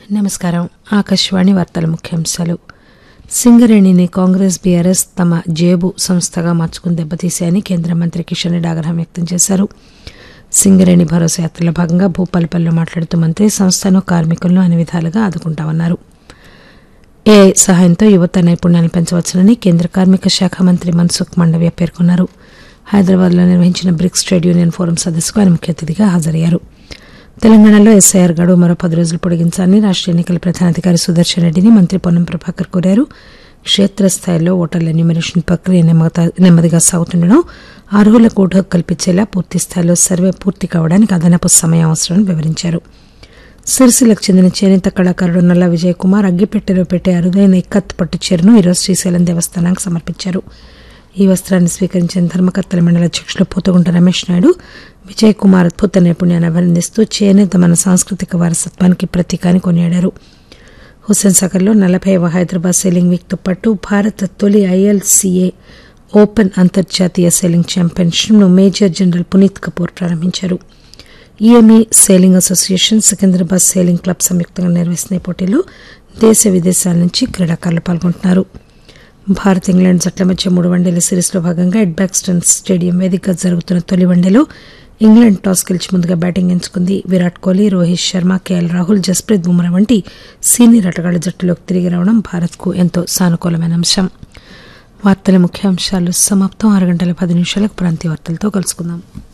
నమస్కారం ఆకాశవాణి వార్తల ముఖ్యాంశాలు సింగరేణిని కాంగ్రెస్ బీఆర్ఎస్ తమ జేబు సంస్థగా మార్చుకుని దెబ్బతీశాయని కేంద్ర మంత్రి కిషన్ రెడ్డి ఆగ్రహం వ్యక్తం చేశారు సింగరేణి భరోసా యాత్రలో భాగంగా భూపాలపల్లిలో మాట్లాడుతూ మంత్రి సంస్థను కార్మికులను అన్ని విధాలుగా ఆదుకుంటామన్నారు ఏఐ సహాయంతో యువత నైపుణ్యాన్ని పెంచవచ్చునని కేంద్ర కార్మిక శాఖ మంత్రి మన్సుఖ్ మండవ్య పేర్కొన్నారు హైదరాబాద్లో నిర్వహించిన బ్రిక్స్ ట్రేడ్ యూనియన్ ఫోరం సదస్సుకు ఆయన ముఖ్య అతిథిగా హాజరయ్యారు తెలంగాణలో ఎస్ఐఆర్ గడువు మరో పది రోజులు పొడిగించాలని రాష్ట్ర ఎన్నికల ప్రధానాధికారి సుదర్శన్ రెడ్డిని మంత్రి పొన్నం ప్రభాకర్ కోరారు క్షేత్రస్థాయిలో ఓటర్ల ఎన్యూమరేషన్ ప్రక్రియ నెమ్మద- నెమ్మదిగా సాగుతుండడం అర్హులకు ఓటు హక్కు కల్పించేలా పూర్తి స్థాయిలో సర్వే పూర్తి కావడానికి అదనపు సమయం అవసరమని వివరించారు సిరిసిల్లకు చెందిన చేనేత కళాకారుడు నల్ల విజయ్ కుమార్ అగ్గిపెట్టెలో పెట్టే అరుదైన ఇక్కత్ పట్టు చీరను ఈరోజు శ్రీశైలం దేవస్థానానికి సమర్పించారు ఈ వస్త్రాన్ని స్వీకరించిన ధర్మకర్తల మండలి అధ్యక్షులు పూతగుంట రమేష్ నాయుడు విజయ్ కుమార్ అద్భుత నైపుణ్యాన్ని అభినందిస్తూ చేనేత మన సాంస్కృతిక వారసత్వానికి ప్రతీక అని కొనియాడారు హుస్సేన్ సాగర్లో నలభైవ హైదరాబాద్ సెయిలింగ్ వీక్తో పాటు భారత తొలి ఐఎల్సీఏ ఓపెన్ అంతర్జాతీయ సెయిలింగ్ ఛాంపియన్షిప్ను మేజర్ జనరల్ పునీత్ కపూర్ ప్రారంభించారు EME sailing association Secunderabad sailing club సంయుక్తంగా నిర్వహిస్తున్న ఈ పోటీలో దేశ విదేశాల నుంచి క్రీడాకారులు పాల్గొంటున్నారు భారత్ ఇంగ్లాండ్ జట్ల మధ్య మూడు వన్డేల సిరీస్లో భాగంగా ఎడ్బాక్స్టన్ స్టేడియం వేదికగా జరుగుతున్న తొలి వన్డేలో ఇంగ్లాండ్ టాస్ గెలిచి ముందుగా బ్యాటింగ్ ఎంచుకుంది విరాట్ కోహ్లీ రోహిత్ శర్మ కేఎల్ రాహుల్ జస్ప్రీత్ బుమ్రా వంటి సీనియర్ ఆటగాళ్ల జట్టులోకి తిరిగి రావడం భారత్కు ఎంతో సానుకూలమైన అంశం వార్తల ముఖ్యాంశాలు సమాప్తం ఆరు గంటల పది నిమిషాలకు ప్రాంతీయ వార్తలతో కలుసుకుందాం